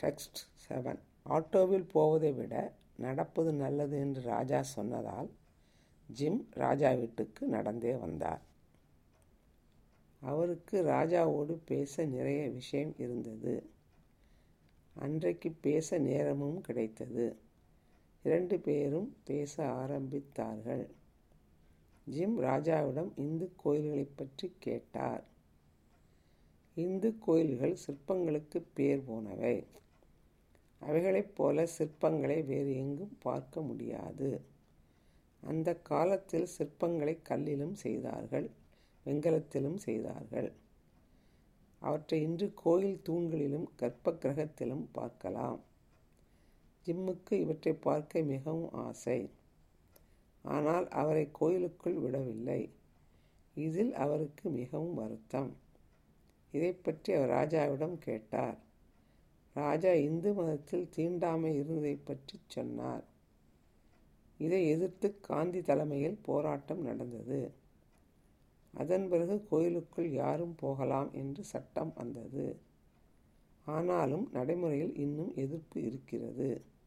text seven ஆட்டோவில் போவதை விட நடப்பது நல்லது என்று ராஜா சொன்னதால் ஜிம் ராஜா வீட்டுக்கு நடந்தே வந்தார் அவருக்கு ராஜாவோடு பேச நிறைய விஷயம் இருந்தது அன்றைக்கு பேச நேரமும் கிடைத்தது இரண்டு பேரும் பேச ஆரம்பித்தார்கள் ஜிம் ராஜாவிடம் இந்து கோயில்களை பற்றி கேட்டார் இந்து கோயில்கள் சிற்பங்களுக்கு பேர் போனவை அவைகளைப் போல சிற்பங்களை வேறு எங்கும் பார்க்க முடியாது அந்த காலத்தில் சிற்பங்களை கல்லிலும் செய்தார்கள் வெங்கலத்திலும் செய்தார்கள் அவற்றை இன்று கோயில் தூண்களிலும் கர்ப்ப கிரகத்திலும் பார்க்கலாம் ஜிம்முக்கு இவற்றை பார்க்க மிகவும் ஆசை ஆனால் அவரை கோயிலுக்குள் விடவில்லை இதில் அவருக்கு மிகவும் வருத்தம் இதை பற்றி அவர் ராஜாவிடம் கேட்டார் ராஜா இந்து மதத்தில் தீண்டாமை இருந்ததை பற்றி சொன்னார் இதை எதிர்த்து காந்தி தலைமையில் போராட்டம் நடந்தது அதன் பிறகு கோயிலுக்குள் யாரும் போகலாம் என்று சட்டம் வந்தது ஆனாலும் நடைமுறையில் இன்னும் எதிர்ப்பு இருக்கிறது